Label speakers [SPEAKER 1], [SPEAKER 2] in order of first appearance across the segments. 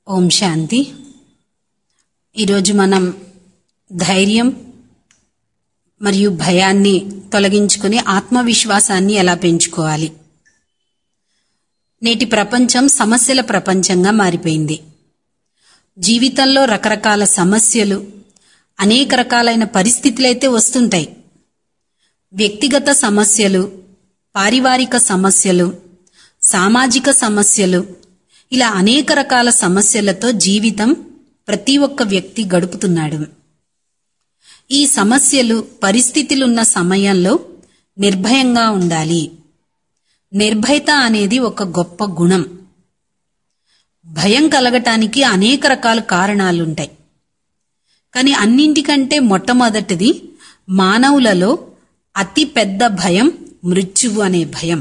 [SPEAKER 1] ఓం శాంతి ఈరోజు మనం ధైర్యం మరియు భయాన్ని తొలగించుకుని ఆత్మవిశ్వాసాన్ని ఎలా పెంచుకోవాలి నేటి ప్రపంచం సమస్యల ప్రపంచంగా మారిపోయింది జీవితంలో రకరకాల సమస్యలు అనేక రకాలైన పరిస్థితులైతే వస్తుంటాయి వ్యక్తిగత సమస్యలు పారివారిక సమస్యలు సామాజిక సమస్యలు ఇలా అనేక రకాల సమస్యలతో జీవితం ప్రతి ఒక్క వ్యక్తి గడుపుతున్నాడు ఈ సమస్యలు పరిస్థితులున్న సమయంలో నిర్భయంగా ఉండాలి నిర్భయత అనేది ఒక గొప్ప గుణం భయం కలగటానికి అనేక రకాల కారణాలుంటాయి కానీ అన్నింటికంటే మొట్టమొదటిది మానవులలో అతి పెద్ద భయం మృత్యువు అనే భయం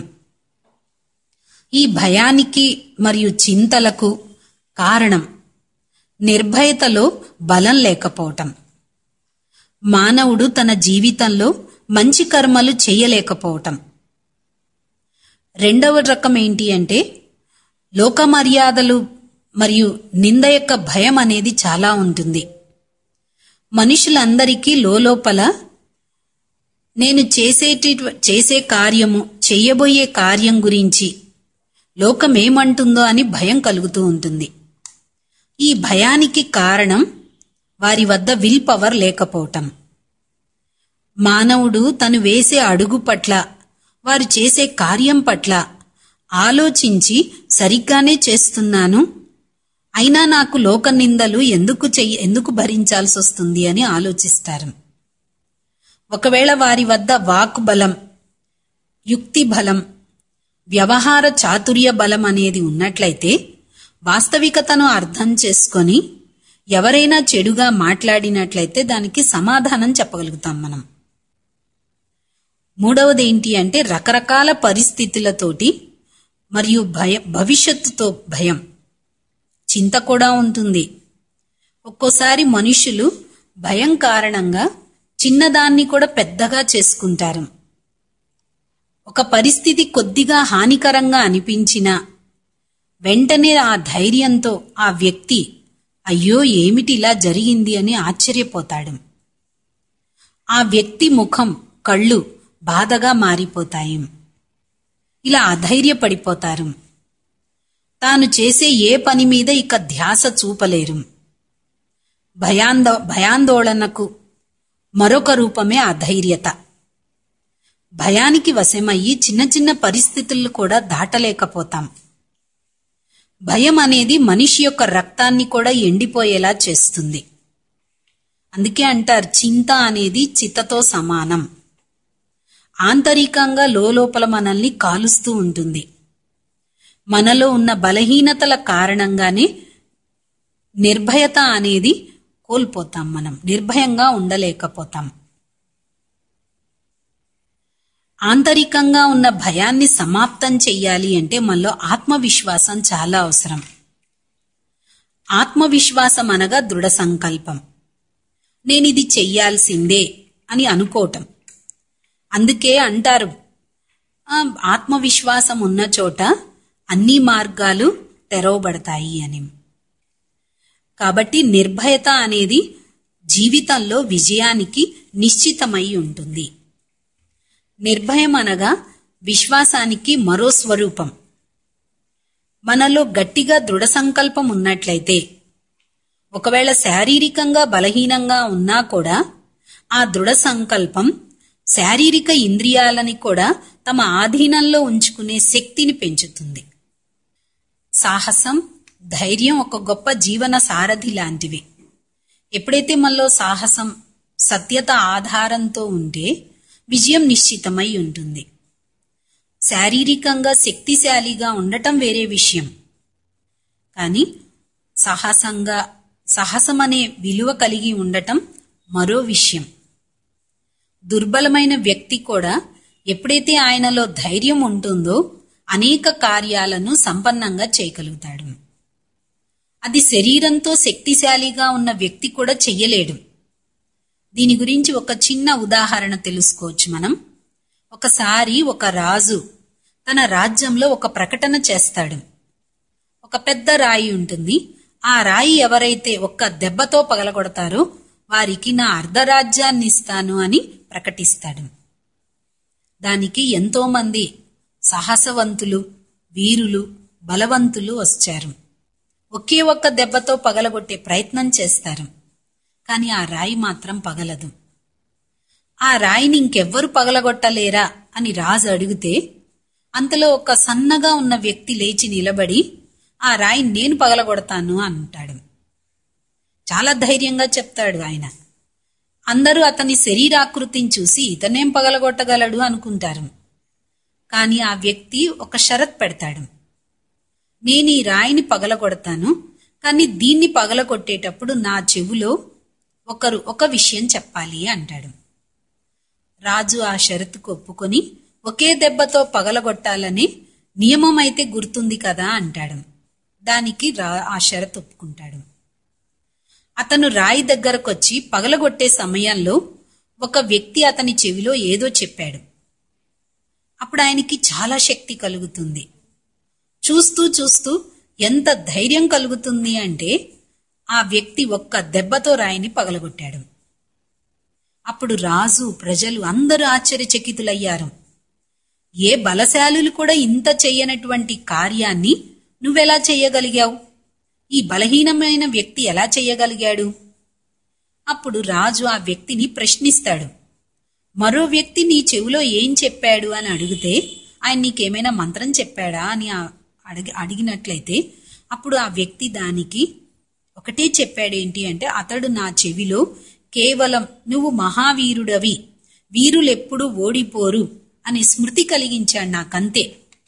[SPEAKER 1] ఈ భయానికి మరియు చింతలకు కారణం నిర్భయతలో బలం లేకపోవటం మానవుడు తన జీవితంలో మంచి కర్మలు చేయలేకపోవటం రెండవ రకం ఏంటి అంటే లోక మర్యాదలు మరియు నింద యొక్క భయం అనేది చాలా ఉంటుంది మనుషులందరికీ లోపల నేను చేసేటి చేసే కార్యము చెయ్యబోయే కార్యం గురించి లోకమేమంటుందో అని భయం కలుగుతూ ఉంటుంది ఈ భయానికి కారణం వారి వద్ద విల్ పవర్ లేకపోవటం మానవుడు తను వేసే అడుగు పట్ల వారు చేసే కార్యం పట్ల ఆలోచించి సరిగ్గానే చేస్తున్నాను అయినా నాకు లోక నిందలు ఎందుకు చెయ్యి ఎందుకు భరించాల్సి వస్తుంది అని ఆలోచిస్తారు ఒకవేళ వారి వద్ద వాక్ బలం యుక్తి బలం వ్యవహార చాతుర్య బలం అనేది ఉన్నట్లయితే వాస్తవికతను అర్థం చేసుకొని ఎవరైనా చెడుగా మాట్లాడినట్లయితే దానికి సమాధానం చెప్పగలుగుతాం మనం మూడవది ఏంటి అంటే రకరకాల పరిస్థితులతోటి మరియు భయ భవిష్యత్తుతో భయం చింత కూడా ఉంటుంది ఒక్కోసారి మనుషులు భయం కారణంగా చిన్నదాన్ని కూడా పెద్దగా చేసుకుంటారు ఒక పరిస్థితి కొద్దిగా హానికరంగా అనిపించినా వెంటనే ఆ ధైర్యంతో ఆ వ్యక్తి అయ్యో ఏమిటి ఇలా జరిగింది అని ఆశ్చర్యపోతాడు ఆ వ్యక్తి ముఖం కళ్ళు బాధగా మారిపోతాయి ఇలా అధైర్యపడిపోతారు తాను చేసే ఏ పని మీద ఇక ధ్యాస చూపలేరు భయాందో భయాందోళనకు మరొక రూపమే అధైర్యత భయానికి వశమయ్యి చిన్న చిన్న పరిస్థితులను కూడా దాటలేకపోతాం భయం అనేది మనిషి యొక్క రక్తాన్ని కూడా ఎండిపోయేలా చేస్తుంది అందుకే అంటారు చింత అనేది చిత్తతో సమానం ఆంతరికంగా లోపల మనల్ని కాలుస్తూ ఉంటుంది మనలో ఉన్న బలహీనతల కారణంగానే నిర్భయత అనేది కోల్పోతాం మనం నిర్భయంగా ఉండలేకపోతాం ఆంతరికంగా ఉన్న భయాన్ని సమాప్తం చెయ్యాలి అంటే మనలో ఆత్మవిశ్వాసం చాలా అవసరం ఆత్మవిశ్వాసం అనగా దృఢ సంకల్పం నేను ఇది చెయ్యాల్సిందే అని అనుకోవటం అందుకే అంటారు ఆత్మవిశ్వాసం ఉన్న చోట అన్ని మార్గాలు తెరవబడతాయి అని కాబట్టి నిర్భయత అనేది జీవితంలో విజయానికి నిశ్చితమై ఉంటుంది నిర్భయం అనగా విశ్వాసానికి మరో స్వరూపం మనలో గట్టిగా దృఢ సంకల్పం ఉన్నట్లయితే ఒకవేళ శారీరకంగా బలహీనంగా ఉన్నా కూడా ఆ దృఢ సంకల్పం శారీరక ఇంద్రియాలని కూడా తమ ఆధీనంలో ఉంచుకునే శక్తిని పెంచుతుంది సాహసం ధైర్యం ఒక గొప్ప జీవన సారథి లాంటివి ఎప్పుడైతే మనలో సాహసం సత్యత ఆధారంతో ఉంటే విజయం నిశ్చితమై ఉంటుంది శారీరకంగా శక్తిశాలిగా ఉండటం వేరే విషయం కానీ సాహసంగా సాహసం అనే విలువ కలిగి ఉండటం మరో విషయం దుర్బలమైన వ్యక్తి కూడా ఎప్పుడైతే ఆయనలో ధైర్యం ఉంటుందో అనేక కార్యాలను సంపన్నంగా చేయగలుగుతాడు అది శరీరంతో శక్తిశాలిగా ఉన్న వ్యక్తి కూడా చెయ్యలేడు దీని గురించి ఒక చిన్న ఉదాహరణ తెలుసుకోవచ్చు మనం ఒకసారి ఒక రాజు తన రాజ్యంలో ఒక ప్రకటన చేస్తాడు ఒక పెద్ద రాయి ఉంటుంది ఆ రాయి ఎవరైతే ఒక్క దెబ్బతో పగలగొడతారో వారికి నా అర్ధరాజ్యాన్ని ఇస్తాను అని ప్రకటిస్తాడు దానికి ఎంతో మంది సాహసవంతులు వీరులు బలవంతులు వచ్చారు ఒకే ఒక్క దెబ్బతో పగలగొట్టే ప్రయత్నం చేస్తారు కానీ ఆ రాయి మాత్రం పగలదు ఆ రాయిని ఇంకెవ్వరు పగలగొట్టలేరా అని రాజు అడిగితే అంతలో ఒక సన్నగా ఉన్న వ్యక్తి లేచి నిలబడి ఆ రాయిని నేను పగలగొడతాను అంటాడు చాలా ధైర్యంగా చెప్తాడు ఆయన అందరూ అతని శరీరాకృతిని చూసి ఇతనేం పగలగొట్టగలడు అనుకుంటారు కానీ ఆ వ్యక్తి ఒక షరత్ పెడతాడు నేను ఈ రాయిని పగలగొడతాను కానీ దీన్ని పగలగొట్టేటప్పుడు నా చెవులో ఒకరు ఒక విషయం చెప్పాలి అంటాడు రాజు ఆ షరతుకు ఒప్పుకొని ఒకే దెబ్బతో పగలగొట్టాలని నియమం అయితే గుర్తుంది కదా అంటాడు దానికి రా ఆ షరతు ఒప్పుకుంటాడు అతను రాయి దగ్గరకొచ్చి పగలగొట్టే సమయంలో ఒక వ్యక్తి అతని చెవిలో ఏదో చెప్పాడు అప్పుడు ఆయనకి చాలా శక్తి కలుగుతుంది చూస్తూ చూస్తూ ఎంత ధైర్యం కలుగుతుంది అంటే ఆ వ్యక్తి ఒక్క దెబ్బతో రాయిని పగలగొట్టాడు అప్పుడు రాజు ప్రజలు అందరూ ఆశ్చర్యచకితులయ్యారు ఏ బలశాలులు కూడా ఇంత చెయ్యనటువంటి కార్యాన్ని నువ్వెలా చెయ్యగలిగావు ఈ బలహీనమైన వ్యక్తి ఎలా చెయ్యగలిగాడు అప్పుడు రాజు ఆ వ్యక్తిని ప్రశ్నిస్తాడు మరో వ్యక్తి నీ చెవిలో ఏం చెప్పాడు అని అడిగితే ఆయన నీకేమైనా మంత్రం చెప్పాడా అని ఆ- అడిగి అడిగినట్లయితే అప్పుడు ఆ వ్యక్తి దానికి ఒకటే చెప్పాడేంటి అంటే అతడు నా చెవిలో కేవలం నువ్వు మహావీరుడవి వీరులెప్పుడు ఓడిపోరు అనే స్మృతి కలిగించాడు నాకంతే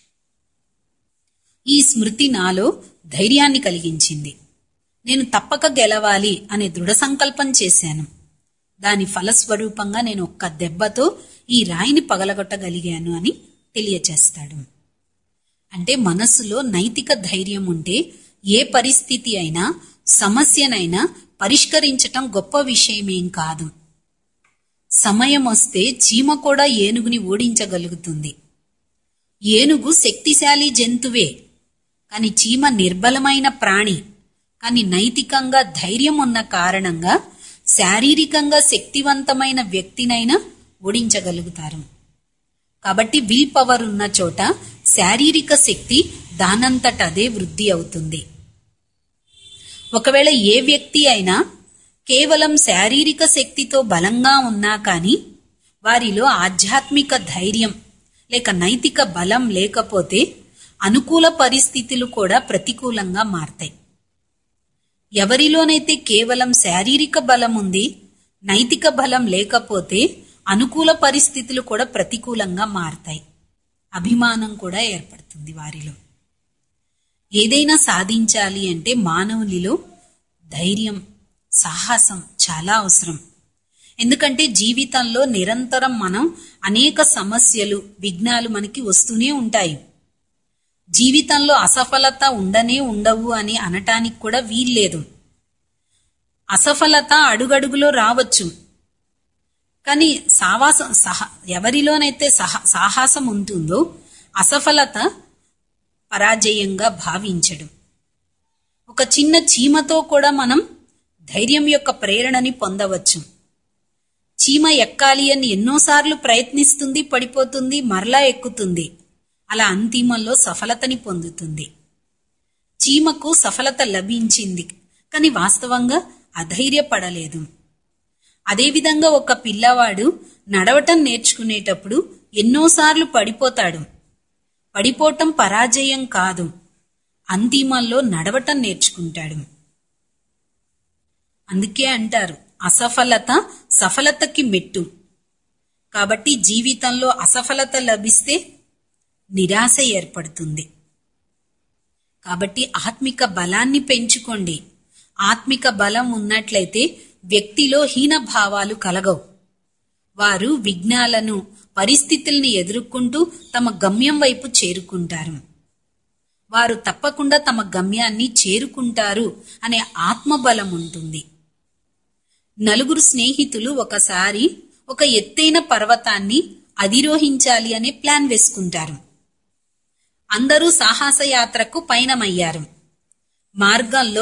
[SPEAKER 1] ఈ స్మృతి నాలో ధైర్యాన్ని కలిగించింది నేను తప్పక గెలవాలి అనే దృఢ సంకల్పం చేశాను దాని ఫలస్వరూపంగా నేను ఒక్క దెబ్బతో ఈ రాయిని పగలగొట్టగలిగాను అని తెలియచేస్తాడు అంటే మనస్సులో నైతిక ధైర్యం ఉంటే ఏ పరిస్థితి అయినా సమస్యనైనా పరిష్కరించటం గొప్ప విషయమేం కాదు సమయం వస్తే చీమ కూడా ఏనుగుని ఓడించగలుగుతుంది ఏనుగు శక్తిశాలి జంతువే కాని చీమ నిర్బలమైన ప్రాణి కాని నైతికంగా ధైర్యం ఉన్న కారణంగా శారీరకంగా శక్తివంతమైన వ్యక్తినైనా ఓడించగలుగుతారు కాబట్టి విల్ పవర్ ఉన్న చోట శారీరక శక్తి దానంతట అదే వృద్ధి అవుతుంది ఒకవేళ ఏ వ్యక్తి అయినా కేవలం శారీరక శక్తితో బలంగా ఉన్నా కానీ వారిలో ఆధ్యాత్మిక ధైర్యం లేక నైతిక బలం లేకపోతే అనుకూల పరిస్థితులు కూడా ప్రతికూలంగా మారతాయి ఎవరిలోనైతే కేవలం శారీరక బలం ఉంది నైతిక బలం లేకపోతే అనుకూల పరిస్థితులు కూడా ప్రతికూలంగా మారతాయి అభిమానం కూడా ఏర్పడుతుంది వారిలో ఏదైనా సాధించాలి అంటే మానవునిలో ధైర్యం సాహసం చాలా అవసరం ఎందుకంటే జీవితంలో నిరంతరం మనం అనేక సమస్యలు విఘ్నాలు మనకి వస్తూనే ఉంటాయి జీవితంలో అసఫలత ఉండనే ఉండవు అని అనటానికి కూడా వీల్లేదు అసఫలత అడుగడుగులో రావచ్చు కానీ సావాసం సహ ఎవరిలోనైతే సహ సాహసం ఉంటుందో అసఫలత పరాజయంగా భావించడు ఒక చిన్న చీమతో కూడా మనం ధైర్యం యొక్క ప్రేరణని పొందవచ్చు చీమ ఎక్కాలి అని ఎన్నోసార్లు ప్రయత్నిస్తుంది పడిపోతుంది మరలా ఎక్కుతుంది అలా అంతిమంలో సఫలతని పొందుతుంది చీమకు సఫలత లభించింది కానీ వాస్తవంగా అధైర్యపడలేదు అదేవిధంగా ఒక పిల్లవాడు నడవటం నేర్చుకునేటప్పుడు ఎన్నోసార్లు పడిపోతాడు పడిపోవటం పరాజయం కాదు అంతిమంలో నడవటం నేర్చుకుంటాడు అందుకే అంటారు అసఫలత సఫలతకి మెట్టు కాబట్టి జీవితంలో అసఫలత లభిస్తే నిరాశ ఏర్పడుతుంది కాబట్టి ఆత్మిక బలాన్ని పెంచుకోండి ఆత్మిక బలం ఉన్నట్లయితే వ్యక్తిలో హీన భావాలు కలగవు వారు విఘ్నాలను పరిస్థితుల్ని ఎదుర్కొంటూ తమ గమ్యం వైపు చేరుకుంటారు వారు తప్పకుండా తమ గమ్యాన్ని చేరుకుంటారు అనే ఆత్మబలం ఉంటుంది నలుగురు స్నేహితులు ఒకసారి ఒక ఎత్తైన పర్వతాన్ని అధిరోహించాలి అనే ప్లాన్ వేసుకుంటారు అందరూ సాహస యాత్రకు పయనమయ్యారు మార్గంలో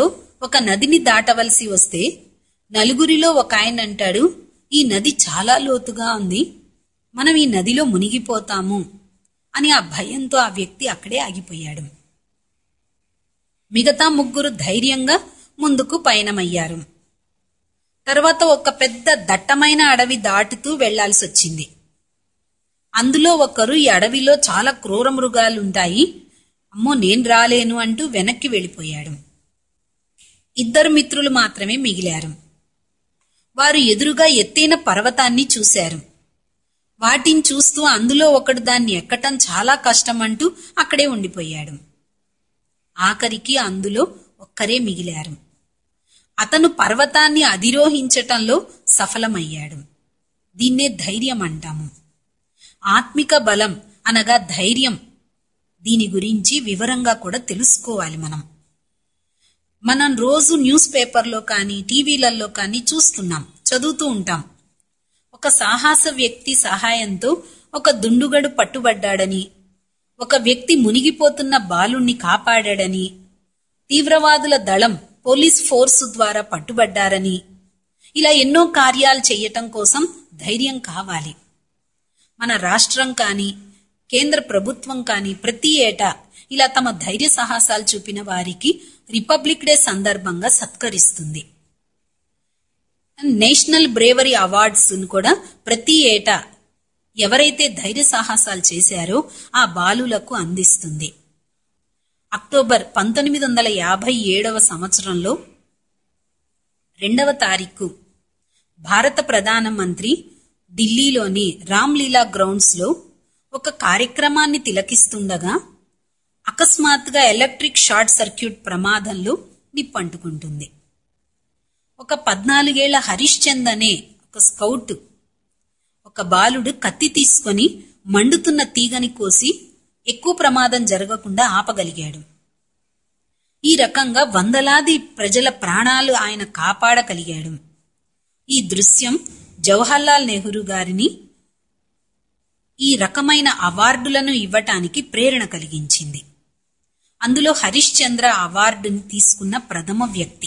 [SPEAKER 1] ఒక నదిని దాటవలసి వస్తే నలుగురిలో ఒక ఆయన అంటాడు ఈ నది చాలా లోతుగా ఉంది మనం ఈ నదిలో మునిగిపోతాము అని ఆ భయంతో ఆ వ్యక్తి అక్కడే ఆగిపోయాడు మిగతా ముగ్గురు ధైర్యంగా ముందుకు పయనమయ్యారు తర్వాత ఒక పెద్ద దట్టమైన అడవి దాటుతూ వెళ్లాల్సి వచ్చింది అందులో ఒకరు ఈ అడవిలో చాలా క్రూర మృగాలుంటాయి అమ్మో నేను రాలేను అంటూ వెనక్కి వెళ్ళిపోయాడు ఇద్దరు మిత్రులు మాత్రమే మిగిలారు వారు ఎదురుగా ఎత్తైన పర్వతాన్ని చూశారు వాటిని చూస్తూ అందులో ఒకడు దాన్ని ఎక్కటం చాలా కష్టం అంటూ అక్కడే ఉండిపోయాడు ఆఖరికి అందులో ఒక్కరే మిగిలారు అతను పర్వతాన్ని అధిరోహించటంలో సఫలమయ్యాడు దీన్నే ధైర్యం అంటాము ఆత్మిక బలం అనగా ధైర్యం దీని గురించి వివరంగా కూడా తెలుసుకోవాలి మనం మనం రోజు న్యూస్ పేపర్లో కానీ టీవీలలో కానీ చూస్తున్నాం చదువుతూ ఉంటాం ఒక సాహస వ్యక్తి సహాయంతో ఒక దుండుగడు పట్టుబడ్డాడని ఒక వ్యక్తి మునిగిపోతున్న బాలుణ్ణి కాపాడాడని తీవ్రవాదుల దళం పోలీస్ ఫోర్సు ద్వారా పట్టుబడ్డారని ఇలా ఎన్నో కార్యాలు చేయటం కోసం ధైర్యం కావాలి మన రాష్ట్రం కానీ కేంద్ర ప్రభుత్వం కానీ ప్రతి ఏటా ఇలా తమ ధైర్య సాహసాలు చూపిన వారికి రిపబ్లిక్ డే సందర్భంగా సత్కరిస్తుంది నేషనల్ బ్రేవరీ అవార్డ్స్ కూడా ప్రతి ఏటా ఎవరైతే ధైర్య సాహసాలు చేశారో ఆ బాలులకు అందిస్తుంది అక్టోబర్ పంతొమ్మిది వందల యాభై ఏడవ సంవత్సరంలో రెండవ తారీఖు భారత ప్రధానమంత్రి ఢిల్లీలోని రామ్లీలా గ్రౌండ్స్లో ఒక కార్యక్రమాన్ని తిలకిస్తుండగా అకస్మాత్తుగా ఎలక్ట్రిక్ షార్ట్ సర్క్యూట్ ప్రమాదంలో నిప్పంటుకుంటుంది ఒక పద్నాలుగేళ్ల హరిశ్చంద్ అనే ఒక స్కౌట్ ఒక బాలుడు కత్తి తీసుకొని మండుతున్న తీగని కోసి ఎక్కువ ప్రమాదం జరగకుండా ఆపగలిగాడు ఈ రకంగా వందలాది ప్రజల ప్రాణాలు ఆయన కాపాడగలిగాడు ఈ దృశ్యం జవహర్లాల్ నెహ్రూ గారిని ఈ రకమైన అవార్డులను ఇవ్వటానికి ప్రేరణ కలిగించింది అందులో హరిశ్చంద్ర అవార్డుని తీసుకున్న ప్రథమ వ్యక్తి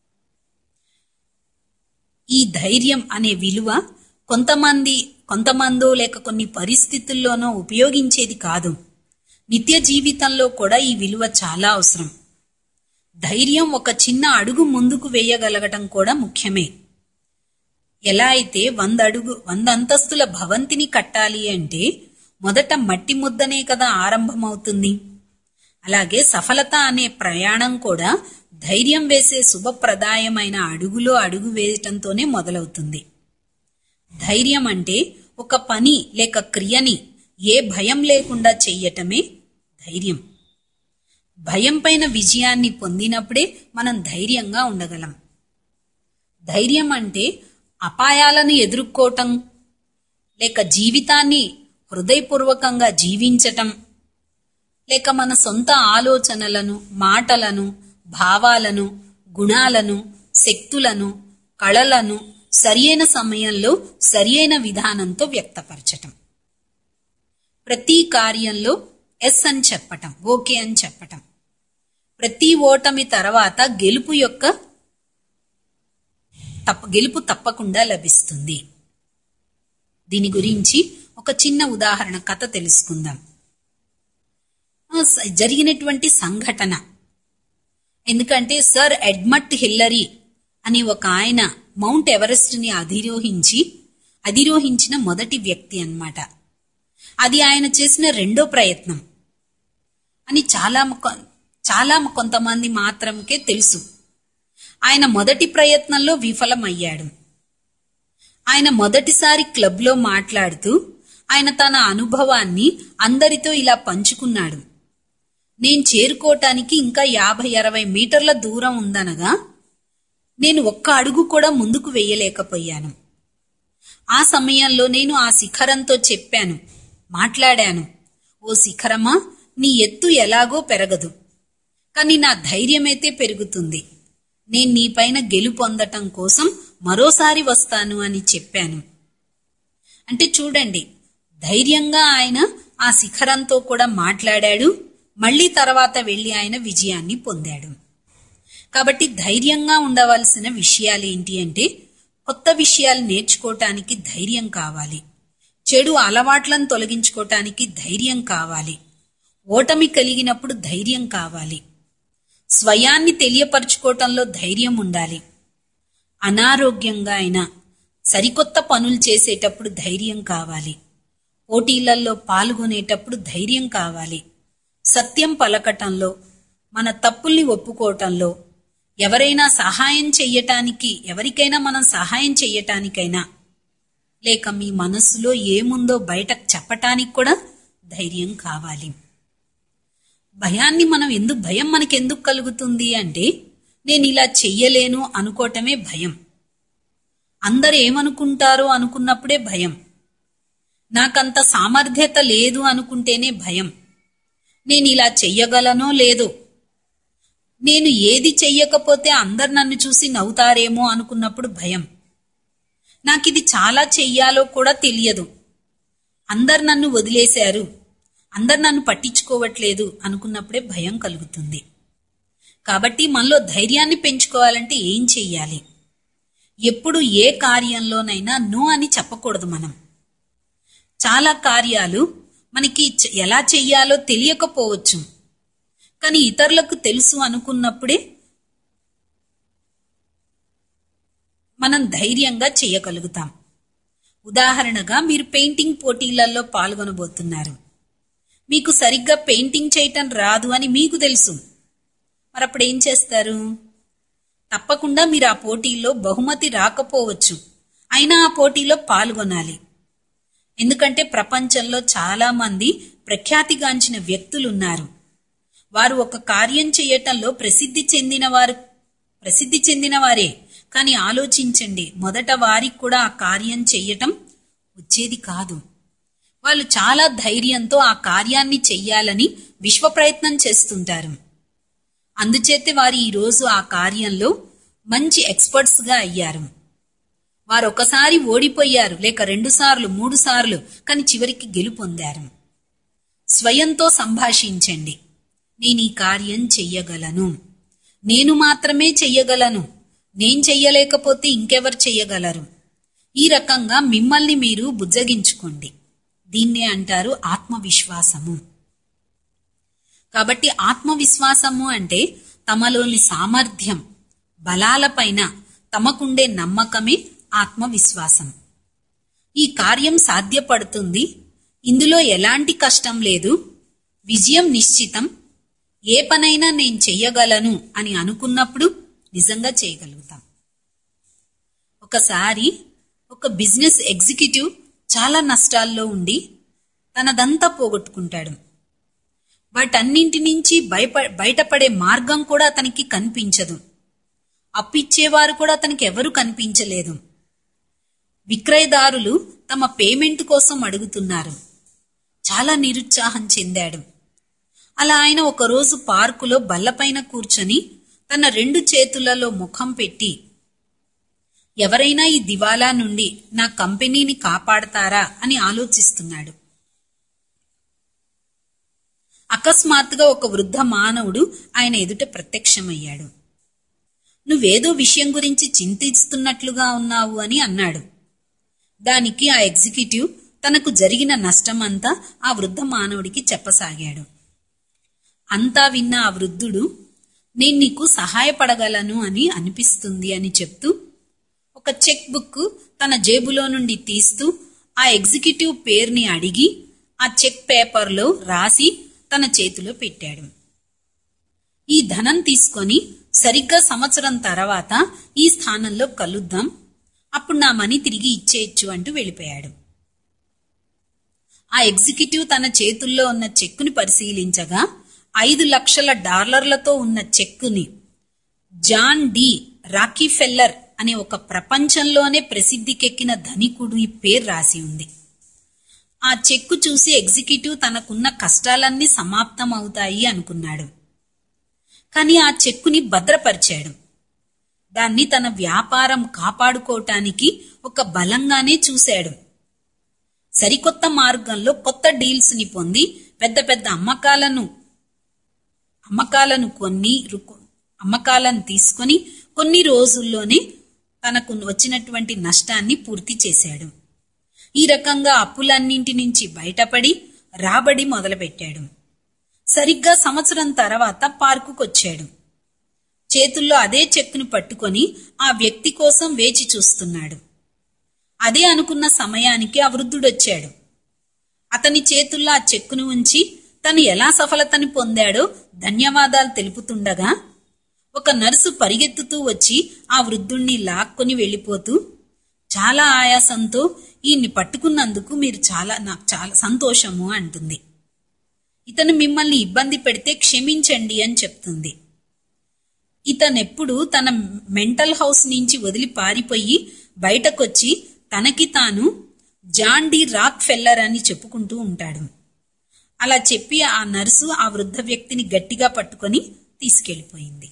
[SPEAKER 1] ఈ ధైర్యం అనే విలువ కొంతమంది కొంతమందో లేక కొన్ని పరిస్థితుల్లోనో ఉపయోగించేది కాదు నిత్య జీవితంలో కూడా ఈ విలువ చాలా అవసరం ధైర్యం ఒక చిన్న అడుగు ముందుకు వేయగలగటం కూడా ముఖ్యమే ఎలా అయితే వంద అడుగు వంద అంతస్తుల భవంతిని కట్టాలి అంటే మొదట మట్టి ముద్దనే కదా ఆరంభమవుతుంది అలాగే సఫలత అనే ప్రయాణం కూడా ధైర్యం వేసే శుభప్రదాయమైన అడుగులో అడుగు వేయటంతోనే మొదలవుతుంది ధైర్యం అంటే ఒక పని లేక క్రియని ఏ భయం లేకుండా చెయ్యటమే ధైర్యం భయం పైన విజయాన్ని పొందినప్పుడే మనం ధైర్యంగా ఉండగలం ధైర్యం అంటే అపాయాలను ఎదుర్కోవటం లేక జీవితాన్ని హృదయపూర్వకంగా జీవించటం లేక మన సొంత ఆలోచనలను మాటలను భావాలను గుణాలను శక్తులను కళలను సరియైన సమయంలో సరియైన విధానంతో వ్యక్తపరచటం ప్రతి కార్యంలో ఎస్ అని చెప్పటం ఓకే అని చెప్పటం ప్రతి ఓటమి తర్వాత గెలుపు యొక్క తప్ప గెలుపు తప్పకుండా లభిస్తుంది దీని గురించి ఒక చిన్న ఉదాహరణ కథ తెలుసుకుందాం ఆ, స- జరిగినటువంటి సంఘటన ఎందుకంటే సర్ ఎడ్మట్ హిల్లరీ అని ఒక ఆయన మౌంట్ ఎవరెస్ట్ ని అధిరోహించి అధిరోహించిన మొదటి వ్యక్తి అన్నమాట అది ఆయన చేసిన రెండో ప్రయత్నం అని చాలా మ- చాలా కొంతమంది మాత్రంకే తెలుసు ఆయన మొదటి ప్రయత్నంలో విఫలమయ్యాడు ఆయన మొదటిసారి క్లబ్లో మాట్లాడుతూ ఆయన తన అనుభవాన్ని అందరితో ఇలా పంచుకున్నాడు నేను చేరుకోవటానికి ఇంకా యాభై అరవై మీటర్ల దూరం ఉందనగా నేను ఒక్క అడుగు కూడా ముందుకు వెయ్యలేకపోయాను ఆ సమయంలో నేను ఆ శిఖరంతో చెప్పాను మాట్లాడాను ఓ శిఖరమా నీ ఎత్తు ఎలాగో పెరగదు కానీ నా ధైర్యమైతే పెరుగుతుంది నేను నీపైన గెలు పొందటం కోసం మరోసారి వస్తాను అని చెప్పాను అంటే చూడండి ధైర్యంగా ఆయన ఆ శిఖరంతో కూడా మాట్లాడాడు మళ్ళీ తర్వాత వెళ్లి ఆయన విజయాన్ని పొందాడు కాబట్టి ధైర్యంగా ఉండవలసిన విషయాలు ఏంటి అంటే కొత్త విషయాలు నేర్చుకోవటానికి ధైర్యం కావాలి చెడు అలవాట్లను తొలగించుకోవటానికి ధైర్యం కావాలి ఓటమి కలిగినప్పుడు ధైర్యం కావాలి స్వయాన్ని తెలియపరచుకోవటంలో ధైర్యం ఉండాలి అనారోగ్యంగా అయినా సరికొత్త పనులు చేసేటప్పుడు ధైర్యం కావాలి పోటీలలో పాల్గొనేటప్పుడు ధైర్యం కావాలి సత్యం పలకటంలో మన తప్పుల్ని ఒప్పుకోవటంలో ఎవరైనా సహాయం చెయ్యటానికి ఎవరికైనా మనం సహాయం చెయ్యటానికైనా లేక మీ మనస్సులో ఏముందో బయటకు చెప్పటానికి కూడా ధైర్యం కావాలి భయాన్ని మనం ఎందుకు భయం మనకెందుకు కలుగుతుంది అంటే నేను ఇలా చెయ్యలేను అనుకోవటమే భయం అందరు ఏమనుకుంటారో అనుకున్నప్పుడే భయం నాకంత సామర్థ్యత లేదు అనుకుంటేనే భయం నేను ఇలా చెయ్యగలనో లేదో నేను ఏది చెయ్యకపోతే అందరు నన్ను చూసి నవ్వుతారేమో అనుకున్నప్పుడు భయం నాకిది చాలా చెయ్యాలో కూడా తెలియదు అందరు నన్ను వదిలేశారు అందరు నన్ను పట్టించుకోవట్లేదు అనుకున్నప్పుడే భయం కలుగుతుంది కాబట్టి మనలో ధైర్యాన్ని పెంచుకోవాలంటే ఏం చెయ్యాలి ఎప్పుడు ఏ కార్యంలోనైనా నో అని చెప్పకూడదు మనం చాలా కార్యాలు మనకి చ- ఎలా చెయ్యాలో తెలియకపోవచ్చు కానీ ఇతరులకు తెలుసు అనుకున్నప్పుడే మనం ధైర్యంగా చేయగలుగుతాం ఉదాహరణగా మీరు పెయింటింగ్ పోటీలలో పాల్గొనబోతున్నారు మీకు సరిగ్గా పెయింటింగ్ చేయటం రాదు అని మీకు తెలుసు మరి అప్పుడు ఏం చేస్తారు తప్పకుండా మీరు ఆ పోటీలో బహుమతి రాకపోవచ్చు అయినా ఆ పోటీలో పాల్గొనాలి ఎందుకంటే ప్రపంచంలో చాలా మంది ప్రఖ్యాతిగాంచిన వ్యక్తులున్నారు వారు ఒక కార్యం చేయటంలో ప్రసిద్ధి చెందిన వారు ప్రసిద్ధి చెందిన వారే కానీ ఆలోచించండి మొదట వారికి కూడా ఆ కార్యం చెయ్యటం వచ్చేది కాదు వాళ్ళు చాలా ధైర్యంతో ఆ కార్యాన్ని చెయ్యాలని విశ్వ ప్రయత్నం చేస్తుంటారు అందుచేతే వారు ఈ రోజు ఆ కార్యంలో మంచి ఎక్స్పర్ట్స్ గా అయ్యారు వారు ఒకసారి ఓడిపోయారు లేక రెండు సార్లు మూడు సార్లు కానీ చివరికి గెలుపొందారు స్వయంతో సంభాషించండి నేను ఈ కార్యం చెయ్యగలను నేను మాత్రమే చెయ్యగలను నేను చెయ్యలేకపోతే ఇంకెవరు చెయ్యగలరు ఈ రకంగా మిమ్మల్ని మీరు బుజ్జగించుకోండి దీన్నే అంటారు ఆత్మవిశ్వాసము కాబట్టి ఆత్మవిశ్వాసము అంటే తమలోని సామర్థ్యం బలాలపైన తమకుండే నమ్మకమే ఆత్మవిశ్వాసం ఈ కార్యం సాధ్యపడుతుంది ఇందులో ఎలాంటి కష్టం లేదు విజయం నిశ్చితం ఏ పనైనా నేను చెయ్యగలను అని అనుకున్నప్పుడు నిజంగా చేయగలుగుతాం ఒకసారి ఒక బిజినెస్ ఎగ్జిక్యూటివ్ చాలా నష్టాల్లో ఉండి తనదంతా పోగొట్టుకుంటాడు వాటన్నింటి నుంచి భయప బయటపడే మార్గం కూడా అతనికి కనిపించదు అప్పిచ్చేవారు కూడా అతనికి ఎవరు కనిపించలేదు విక్రయదారులు తమ పేమెంట్ కోసం అడుగుతున్నారు చాలా నిరుత్సాహం చెందాడు అలా ఆయన ఒకరోజు పార్కులో బల్లపైన కూర్చొని తన రెండు చేతులలో ముఖం పెట్టి ఎవరైనా ఈ దివాలా నుండి నా కంపెనీని కాపాడతారా అని ఆలోచిస్తున్నాడు అకస్మాత్తుగా ఒక వృద్ధ మానవుడు ఆయన ఎదుట ప్రత్యక్షమయ్యాడు నువ్వేదో విషయం గురించి చింతిస్తున్నట్లుగా ఉన్నావు అని అన్నాడు దానికి ఆ ఎగ్జిక్యూటివ్ తనకు జరిగిన నష్టమంతా ఆ వృద్ధ మానవుడికి చెప్పసాగాడు అంతా విన్న ఆ వృద్ధుడు నేను నీకు సహాయపడగలను అని అనిపిస్తుంది అని చెప్తూ ఒక చెక్ బుక్ తన జేబులో నుండి తీస్తూ ఆ ఎగ్జిక్యూటివ్ పేరుని అడిగి ఆ చెక్ పేపర్లో రాసి తన చేతిలో పెట్టాడు ఈ ధనం తీసుకొని సరిగ్గా సంవత్సరం తర్వాత ఈ స్థానంలో కలుద్దాం అప్పుడు నా మనీ తిరిగి ఇచ్చేయచ్చు అంటూ వెళ్ళిపోయాడు ఆ ఎగ్జిక్యూటివ్ తన చేతుల్లో ఉన్న చెక్కుని పరిశీలించగా ఐదు లక్షల డాలర్లతో ఉన్న చెక్కుని జాన్ డి రాకీఫెల్లర్ అనే ఒక ప్రపంచంలోనే ప్రసిద్ధికెక్కిన ధనికుడు ఈ పేరు రాసి ఉంది ఆ చెక్కు చూసి ఎగ్జిక్యూటివ్ తనకున్న కష్టాలన్నీ సమాప్తం అవుతాయి అనుకున్నాడు కానీ ఆ చెక్కుని భద్రపరిచాడు దాన్ని తన వ్యాపారం కాపాడుకోవటానికి ఒక బలంగానే చూశాడు సరికొత్త మార్గంలో కొత్త డీల్స్ ని పొంది పెద్ద పెద్ద అమ్మకాలను అమ్మకాలను కొన్ని రుకు- అమ్మకాలను తీసుకొని కొన్ని రోజుల్లోనే తనకు వచ్చినటువంటి నష్టాన్ని పూర్తి చేశాడు ఈ రకంగా అప్పులన్నింటి నుంచి బయటపడి రాబడి మొదలుపెట్టాడు సరిగ్గా సంవత్సరం తర్వాత పార్కుకొచ్చాడు చేతుల్లో అదే చెక్కును పట్టుకొని ఆ వ్యక్తి కోసం వేచి చూస్తున్నాడు అదే అనుకున్న సమయానికి ఆ వృద్ధుడొచ్చాడు అతని చేతుల్లో ఆ చెక్కును ఉంచి తను ఎలా సఫలతని పొందాడో ధన్యవాదాలు తెలుపుతుండగా ఒక నర్సు పరిగెత్తుతూ వచ్చి ఆ వృద్ధుణ్ణి లాక్కొని వెళ్ళిపోతూ చాలా ఆయాసంతో ఈయన్ని పట్టుకున్నందుకు మీరు చాలా నాకు చాలా సంతోషము అంటుంది ఇతను మిమ్మల్ని ఇబ్బంది పెడితే క్షమించండి అని చెప్తుంది ఇతనెప్పుడు తన మెంటల్ హౌస్ నుంచి వదిలి పారిపోయి బయటకొచ్చి తనకి తాను జాన్ డి రాక్ ఫెల్లర్ అని చెప్పుకుంటూ ఉంటాడు అలా చెప్పి ఆ నర్సు ఆ వృద్ధ వ్యక్తిని గట్టిగా పట్టుకొని తీసుకెళ్లిపోయింది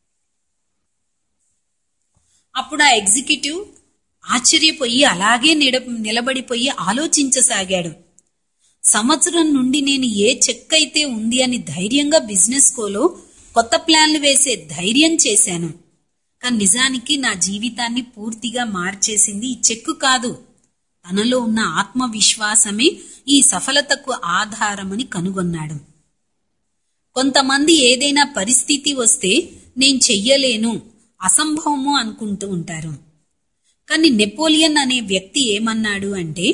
[SPEAKER 1] అప్పుడు ఆ ఎగ్జిక్యూటివ్ ఆశ్చర్యపోయి అలాగే నిడ నిలబడిపోయి ఆలోచించసాగాడు సంవత్సరం నుండి నేను ఏ చెక్ అయితే ఉంది అని ధైర్యంగా బిజినెస్ కోలో కొత్త ప్లాన్లు వేసే ధైర్యం చేశాను కానీ నిజానికి నా జీవితాన్ని పూర్తిగా మార్చేసింది ఈ చెక్కు కాదు తనలో ఉన్న ఆత్మవిశ్వాసమే ఈ సఫలతకు ఆధారమని కనుగొన్నాడు కొంతమంది ఏదైనా పరిస్థితి వస్తే నేను చెయ్యలేను అసంభవము అనుకుంటూ ఉంటారు కానీ నెపోలియన్ అనే వ్యక్తి ఏమన్నాడు అంటే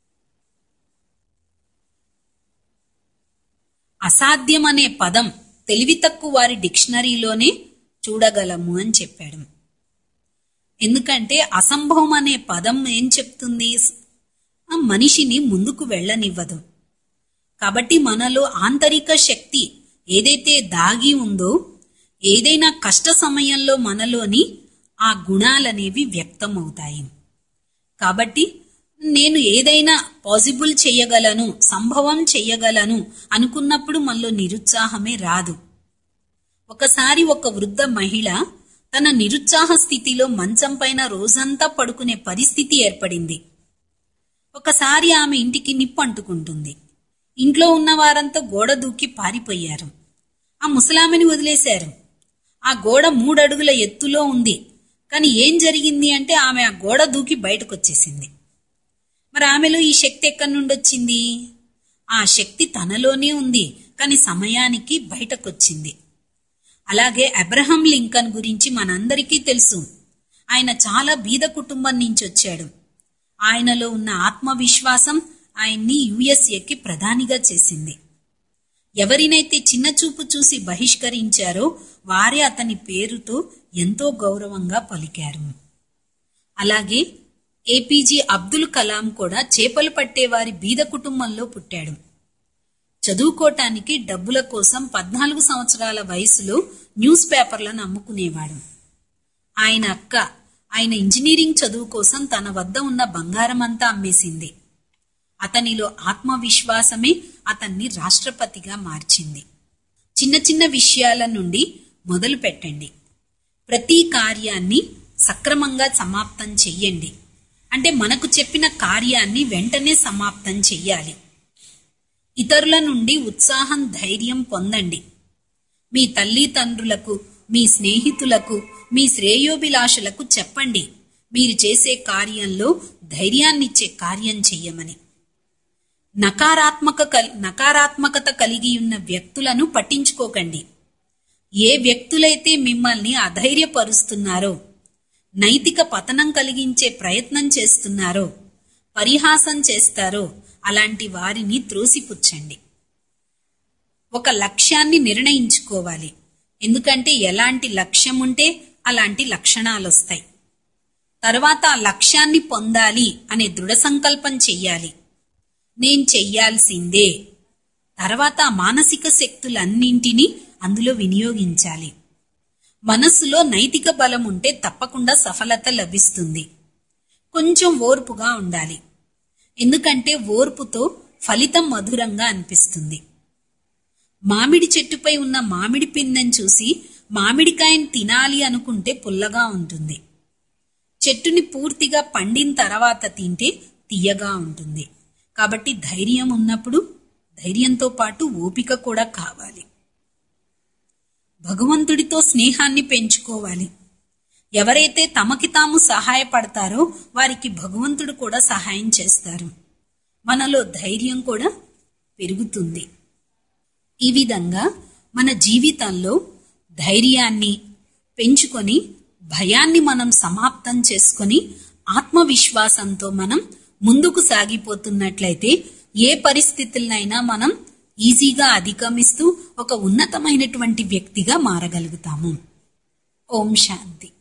[SPEAKER 1] అసాధ్యం అనే పదం తెలివి తక్కువ వారి డిక్షనరీలోనే చూడగలము అని చెప్పాడు ఎందుకంటే అసంభవం అనే పదం ఏం చెప్తుంది ఆ మనిషిని ముందుకు వెళ్ళనివ్వదు కాబట్టి మనలో ఆంతరిక శక్తి ఏదైతే దాగి ఉందో ఏదైనా కష్ట సమయంలో మనలోని ఆ గుణాలనేవి వ్యక్తమవుతాయి కాబట్టి నేను ఏదైనా పాసిబుల్ చెయ్యగలను సంభవం చెయ్యగలను అనుకున్నప్పుడు మనలో నిరుత్సాహమే రాదు ఒకసారి ఒక వృద్ధ మహిళ తన నిరుత్సాహ స్థితిలో మంచం పైన రోజంతా పడుకునే పరిస్థితి ఏర్పడింది ఒకసారి ఆమె ఇంటికి నిప్పు అంటుకుంటుంది ఇంట్లో ఉన్న వారంతా గోడ దూకి పారిపోయారు ఆ ముసలామెని వదిలేశారు ఆ గోడ మూడడుగుల ఎత్తులో ఉంది కానీ ఏం జరిగింది అంటే ఆమె ఆ గోడ దూకి బయటకొచ్చేసింది మరి ఆమెలో ఈ శక్తి ఎక్కడి నుండి వచ్చింది ఆ శక్తి తనలోనే ఉంది కానీ సమయానికి బయటకొచ్చింది అలాగే అబ్రహం లింకన్ గురించి మనందరికీ తెలుసు ఆయన చాలా బీద కుటుంబం నుంచి వచ్చాడు ఆయనలో ఉన్న ఆత్మవిశ్వాసం ఆయన్ని యుఎస్ఏకి ప్రధానిగా చేసింది ఎవరినైతే చిన్న చూపు చూసి బహిష్కరించారో వారే అతని పేరుతో ఎంతో గౌరవంగా పలికారు అలాగే ఏపీజే అబ్దుల్ కలాం కూడా చేపలు పట్టేవారి బీద కుటుంబంలో పుట్టాడు చదువుకోటానికి డబ్బుల కోసం పద్నాలుగు సంవత్సరాల వయసులో న్యూస్ పేపర్లను అమ్ముకునేవాడు ఆయన అక్క ఆయన ఇంజనీరింగ్ చదువు కోసం తన వద్ద ఉన్న బంగారమంతా అమ్మేసింది అతనిలో ఆత్మవిశ్వాసమే అతన్ని రాష్ట్రపతిగా మార్చింది చిన్న చిన్న విషయాల నుండి మొదలు పెట్టండి ప్రతి కార్యాన్ని సక్రమంగా సమాప్తం చెయ్యండి అంటే మనకు చెప్పిన కార్యాన్ని వెంటనే సమాప్తం చెయ్యాలి ఇతరుల నుండి ఉత్సాహం ధైర్యం పొందండి మీ తల్లిదండ్రులకు మీ స్నేహితులకు మీ శ్రేయోభిలాషులకు చెప్పండి మీరు చేసే కార్యంలో ధైర్యాన్నిచ్చే కార్యం చెయ్యమని నకారాత్మక కల్- నకారాత్మకత కలిగి ఉన్న వ్యక్తులను పట్టించుకోకండి ఏ వ్యక్తులైతే మిమ్మల్ని అధైర్యపరుస్తున్నారో నైతిక పతనం కలిగించే ప్రయత్నం చేస్తున్నారో పరిహాసం చేస్తారో అలాంటి వారిని త్రోసిపుచ్చండి ఒక లక్ష్యాన్ని నిర్ణయించుకోవాలి ఎందుకంటే ఎలాంటి లక్ష్యం ఉంటే అలాంటి లక్షణాలు వస్తాయి తర్వాత ఆ లక్ష్యాన్ని పొందాలి అనే దృఢ సంకల్పం చెయ్యాలి నేను చెయ్యాల్సిందే తర్వాత ఆ మానసిక శక్తులన్నింటినీ అందులో వినియోగించాలి మనస్సులో నైతిక బలం ఉంటే తప్పకుండా సఫలత లభిస్తుంది కొంచెం ఓర్పుగా ఉండాలి ఎందుకంటే ఓర్పుతో ఫలితం మధురంగా అనిపిస్తుంది మామిడి చెట్టుపై ఉన్న మామిడి పిందెని చూసి మామిడికాయని తినాలి అనుకుంటే పుల్లగా ఉంటుంది చెట్టుని పూర్తిగా పండిన తర్వాత తింటే తీయగా ఉంటుంది కాబట్టి ధైర్యం ఉన్నప్పుడు ధైర్యంతో పాటు ఓపిక కూడా కావాలి భగవంతుడితో స్నేహాన్ని పెంచుకోవాలి ఎవరైతే తమకి తాము సహాయపడతారో వారికి భగవంతుడు కూడా సహాయం చేస్తారు మనలో ధైర్యం కూడా పెరుగుతుంది ఈ విధంగా మన జీవితంలో ధైర్యాన్ని పెంచుకొని భయాన్ని మనం సమాప్తం చేసుకొని ఆత్మవిశ్వాసంతో మనం ముందుకు సాగిపోతున్నట్లయితే ఏ పరిస్థితులనైనా మనం ఈజీగా అధిగమిస్తూ ఒక ఉన్నతమైనటువంటి వ్యక్తిగా మారగలుగుతాము ఓం శాంతి